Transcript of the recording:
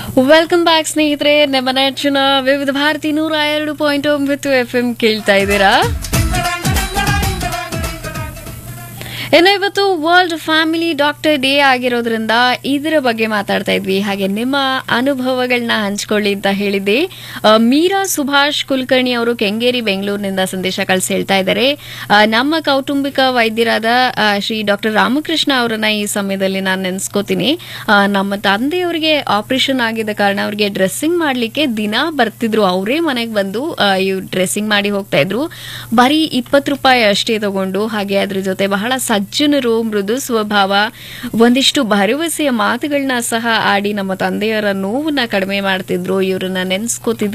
welcome back ಸ್ನೇಹಿತರೆ ನಮ್ಮ ನೆಚ್ಚಿನ ವಿವಿಧ ಭಾರತಿ ನೂರ ಎರಡು ಪಾಯಿಂಟ್ ಒಂಬತ್ತು ಎಫ್ ಎಂ ಕೇಳ್ತಾ ಇದ್ದೀರಾ ಇನ್ನು ಇವತ್ತು ವರ್ಲ್ಡ್ ಫ್ಯಾಮಿಲಿ ಡಾಕ್ಟರ್ ಡೇ ಆಗಿರೋದ್ರಿಂದ ಇದರ ಬಗ್ಗೆ ಮಾತಾಡ್ತಾ ಇದ್ವಿ ಹಾಗೆ ನಿಮ್ಮ ಅನುಭವಗಳನ್ನ ಹಂಚ್ಕೊಳ್ಳಿ ಅಂತ ಹೇಳಿದ್ದೆ ಆ, ಮೀರಾ ಸುಭಾಷ್ ಕುಲಕರ್ಣಿ ಅವರು ಕೆಂಗೇರಿ ಬೆಂಗಳೂರಿನಿಂದ ಸಂದೇಶ ಕಳಿಸಿ ಹೇಳ್ತಾ ಇದ್ದಾರೆ ಆ, ನಮ್ಮ ಕೌಟುಂಬಿಕ ವೈದ್ಯರಾದ ಆ, ಶ್ರೀ ಡಾಕ್ಟರ್ ರಾಮಕೃಷ್ಣ ಅವರನ್ನ ಈ ಸಮಯದಲ್ಲಿ ನಾನು ನೆನೆಸ್ಕೋತೀನಿ ಆ, ನಮ್ಮ ತಂದೆಯವರಿಗೆ ಆಪರೇಷನ್ ಆಗಿದ್ದ ಕಾರಣ ಅವರಿಗೆ ಡ್ರೆಸ್ಸಿಂಗ್ ಮಾಡ್ಲಿಕ್ಕೆ ದಿನ ಬರ್ತಿದ್ರು ಅವರೇ ಮನೆಗೆ ಬಂದು ಇವ್ರು ಡ್ರೆಸ್ಸಿಂಗ್ ಮಾಡಿ ಹೋಗ್ತಾ ಇದ್ರು ಬರೀ ಇಪ್ಪತ್ತು ರೂಪಾಯಿ ಅಷ್ಟೇ ತಗೊಂಡು ಹಾಗೆ ಅದ್ರ ಜೊತೆ ಬಹಳ ಸಜ್ಜನರು ಮೃದು ಸ್ವಭಾವ ಒಂದಿಷ್ಟು ಭರವಸೆಯ ಮಾತುಗಳನ್ನ ಸಹ ಆಡಿ ನಮ್ಮ ತಂದೆಯರ ನೋವನ್ನ ಕಡಿಮೆ ಮಾಡ್ತಿದ್ರು ಇವ್ರನ್ನ ನೆನ್ಸ್ಕೋತಿದ್ರು